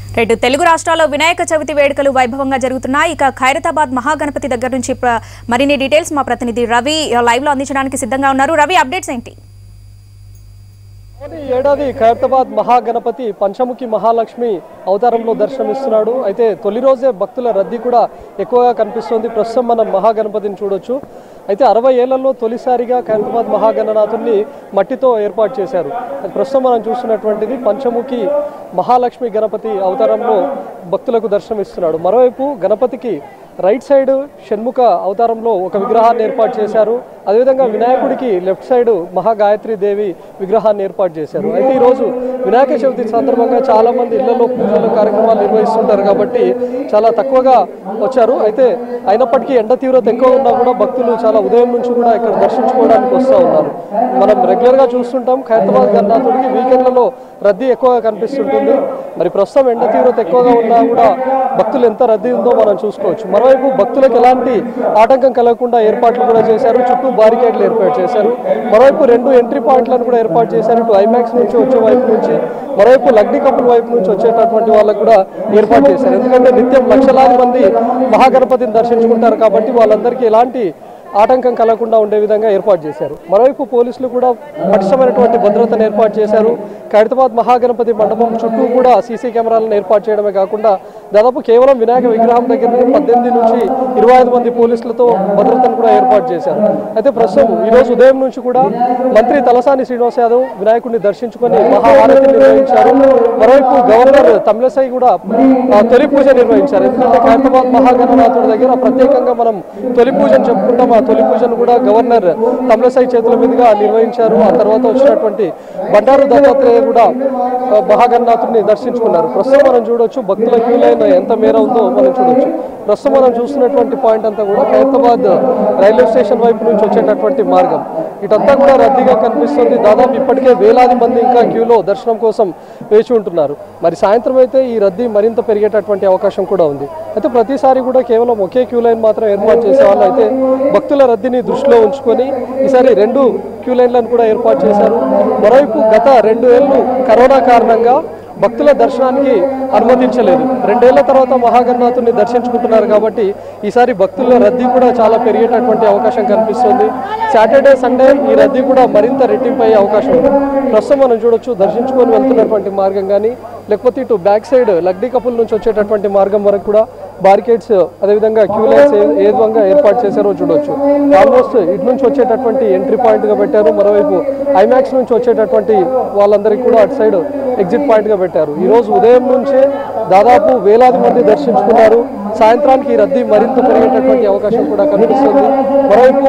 right Telugu రాష్ట్రాల్లో వినాయక చవితి వేడుకలు వైభవంగా జరుగుతున్నాయి ఇక ఖైరతాబాద్ మహాగణపతి దగ్గర నుంచి ప్ర- మరిన్ని డీటెయిల్స్ మా ప్రతినిధి రవి లైవ్ లో అందించడానికి సిద్ధంగా ఉన్నారు రవి అప్డేట్స్ ఏంటి ఈ ఏడాది ఖైరతాబాద్ మహాగణపతి పంచముఖి మహాలక్ష్మి అవతారంలో దర్శనమిస్తున్నాడు అయితే తొలి రోజే భక్తుల రద్దీ కూడా ఎక్కువగా కనిపిస్తోంది ప్రస్తుతం మనం మహాగణపతిని చూడొచ్చు అయితే అరవై ఏళ్లలో తొలిసారిగా ఖైరతాబాద్ మహాగణనాథుని మట్టితో ఏర్పాటు చేశారు అది ప్రస్తుతం మనం చూస్తున్నటువంటిది పంచముఖి మహాలక్ష్మి గణపతి అవతారంలో భక్తులకు దర్శనమిస్తున్నాడు మరోవైపు గణపతికి రైట్ సైడ్ షణ్ముఖ అవతారంలో ఒక విగ్రహాన్ని ఏర్పాటు చేశారు అదేవిధంగా వినాయకుడికి లెఫ్ట్ సైడ్ మహాగాయత్రి దేవి విగ్రహాన్ని ఏర్పాటు చేశారు అయితే ఈరోజు వినాయక చవితి సందర్భంగా చాలా మంది ఇళ్లలో పూజలు కార్యక్రమాలు నిర్వహిస్తుంటారు కాబట్టి చాలా తక్కువగా వచ్చారు అయితే అయినప్పటికీ ఎండ తీవ్రత ఎక్కువ ఉన్నా కూడా భక్తులు చాలా ఉదయం నుంచి కూడా ఇక్కడ దర్శించుకోవడానికి వస్తూ ఉన్నారు మనం రెగ్యులర్గా చూస్తుంటాం ఖైరతాబాద్ గన్నాథుడికి వీకెండ్లలో రద్దీ ఎక్కువగా కనిపిస్తుంటుంది మరి ప్రస్తుతం ఎండ తీవ్రత ఎక్కువగా ఉన్నా కూడా భక్తులు ఎంత రద్దీ ఉందో మనం చూసుకోవచ్చు మరోవైపు భక్తులకు ఎలాంటి ఆటంకం కలగకుండా ఏర్పాట్లు కూడా చేశారు చుట్టూ బారికేడ్లు ఏర్పాటు చేశారు మరోవైపు రెండు ఎంట్రీ పాయింట్లను కూడా ఏర్పాటు చేశారు ఇటు ఐమాక్స్ నుంచి వచ్చే వైపు నుంచి మరోవైపు లగ్డి కప్పుల వైపు నుంచి వచ్చేటటువంటి వాళ్ళకు కూడా ఏర్పాటు చేశారు ఎందుకంటే నిత్యం లక్షలాది మంది మహాగణపతిని దర్శించుకుంటారు కాబట్టి వాళ్ళందరికీ ఎలాంటి ఆటంకం కలగకుండా ఉండే విధంగా ఏర్పాటు చేశారు మరోవైపు పోలీసులు కూడా పటిష్టమైనటువంటి భద్రతను ఏర్పాటు చేశారు ఖైరతాబాద్ మహాగణపతి మండపం చుట్టూ కూడా సీసీ కెమెరాలను ఏర్పాటు చేయడమే కాకుండా దాదాపు కేవలం వినాయక విగ్రహం దగ్గర నుండి పద్దెనిమిది నుంచి ఇరవై ఐదు మంది పోలీసులతో భద్రతను కూడా ఏర్పాటు చేశారు అయితే ప్రస్తుతం ఈ రోజు ఉదయం నుంచి కూడా మంత్రి తలసాని శ్రీనివాస్ యాదవ్ వినాయకుడిని దర్శించుకొని మహాహారతి నిర్వహించారు మరోవైపు గవర్నర్ తమిళసై కూడా ఆ, తొలి పూజ నిర్వహించారు ఎందుకంటే ఖైరతాబాద్ మహాగణనాథుడి దగ్గర ప్రత్యేకంగా మనం తొలి పూజను చెప్పుకుంటాం ఆ తొలి పూజను కూడా గవర్నర్ తమిళసై చేతుల మీదుగా నిర్వహించారు ఆ తర్వాత వచ్చినటువంటి బండారు దత్తాత్రేయ కూడా ఆ, మహాగణనాథుడిని దర్శించుకున్నారు ప్రస్తుతం మనం చూడొచ్చు భక్తుల క్యూ లైన్ ఎంత మేర ఉందో మనం చూడొచ్చు ప్రస్తుతం మనం చూస్తున్నటువంటి పాయింట్ అంతా కూడా ఖైరతాబాద్ రైల్వే స్టేషన్ వైపు నుంచి వచ్చేటటువంటి మార్గం ఇటంతా కూడా రద్దీగా కనిపిస్తుంది దాదాపు ఇప్పటికే వేలాది మంది ఇంకా క్యూలో దర్శనం కోసం వేచి ఉంటున్నారు మరి సాయంత్రం అయితే ఈ రద్దీ మరింత పెరిగేటటువంటి అవకాశం కూడా ఉంది అయితే ప్రతిసారి కూడా కేవలం ఒకే క్యూ లైన్ మాత్రం ఏర్పాటు చేసే వాళ్ళు అయితే భక్తుల రద్దీని దృష్టిలో ఉంచుకొని ఈసారి రెండు క్యూ లైన్లను కూడా ఏర్పాటు చేశారు మరోవైపు గత రెండు ఏళ్ళు కరోనా కారణంగా భక్తుల దర్శనానికి అనుమతించలేదు రెండేళ్ల తర్వాత మహాగణనాథుని దర్శించుకుంటున్నారు కాబట్టి ఈసారి భక్తుల రద్దీ కూడా చాలా పెరిగేటటువంటి అవకాశం కనిపిస్తుంది సాటర్డే సండే ఈ రద్దీ కూడా మరింత రెట్టింపు అయ్యే అవకాశం ఉంది ప్రస్తుతం మనం చూడొచ్చు దర్శించుకొని వెళ్తున్నటువంటి మార్గం కానీ లేకపోతే ఇటు బ్యాక్ సైడ్ లగ్డీ కపుల్ నుంచి వచ్చేటటువంటి మార్గం వరకు కూడా బారికేడ్స్ అదేవిధంగా క్యూ లైన్స్ ఏ ఏ విధంగా ఏర్పాటు చేశారో చూడొచ్చు ఆల్మోస్ట్ ఇటు నుంచి వచ్చేటటువంటి ఎంట్రీ పాయింట్ గా పెట్టారు మరోవైపు ఐమాక్స్ నుంచి వచ్చేటటువంటి వాళ్ళందరికీ కూడా అటు సైడ్ ఎగ్జిట్ పాయింట్ గా పెట్టారు ఈ రోజు ఉదయం నుంచే దాదాపు వేలాది మంది దర్శించుకున్నారు సాయంత్రానికి ఈ రద్దీ మరింత పెరిగేటటువంటి అవకాశం కూడా కనిపిస్తుంది మరోవైపు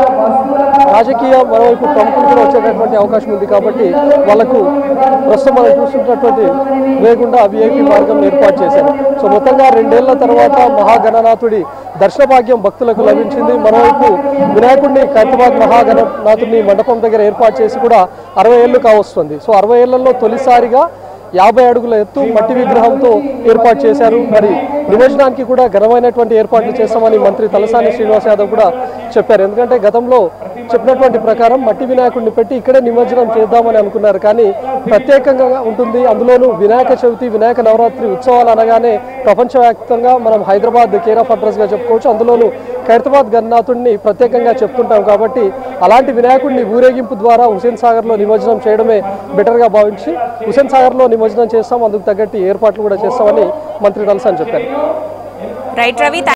రాజకీయ మరోవైపు ప్రముఖులు కూడా వచ్చేటటువంటి అవకాశం ఉంది కాబట్టి వాళ్ళకు ప్రస్తుతం మనం చూస్తున్నటువంటి వేగుండా విఐపి మార్గం ఏర్పాటు చేశారు సో మొత్తంగా రెండేళ్ల తర్వాత మహాగణనాథుడి దర్శన భాగ్యం భక్తులకు లభించింది మరోవైపు వినాయకుడిని ఖైరతాబాద్ మహాగణనాథుడిని మండపం దగ్గర ఏర్పాటు చేసి కూడా అరవై ఏళ్ళు కావస్తుంది సో అరవై ఏళ్లలో తొలిసారిగా యాభై అడుగుల ఎత్తు మట్టి విగ్రహంతో ఏర్పాటు చేశారు మరి నిమజ్జనానికి కూడా ఘనమైనటువంటి ఏర్పాట్లు చేస్తామని మంత్రి తలసాని శ్రీనివాస్ యాదవ్ కూడా చెప్పారు ఎందుకంటే గతంలో చెప్పినటువంటి ప్రకారం మట్టి వినాయకుడిని పెట్టి ఇక్కడే నిమజ్జనం చేద్దామని అనుకున్నారు కానీ ప్రత్యేకంగా ఉంటుంది అందులోనూ వినాయక చవితి వినాయక నవరాత్రి ఉత్సవాలు అనగానే ప్రపంచవ్యాప్తంగా మనం హైదరాబాద్ కేర్ ఆఫ్ అడ్రస్గా చెప్పుకోవచ్చు అందులోనూ ఖైరతాబాద్ గన్నాథుడిని ప్రత్యేకంగా చెప్పుకుంటాం కాబట్టి అలాంటి వినాయకుడిని ఊరేగింపు ద్వారా హుసేన్ సాగర్లో నిమజ్జనం చేయడమే బెటర్గా భావించి హుసేన్ సాగర్లో నిమజ్జనం చేస్తాం అందుకు తగ్గట్టు ఏర్పాట్లు కూడా చేస్తామని మంత్రి తలసాని చెప్పారు రైట్ రవి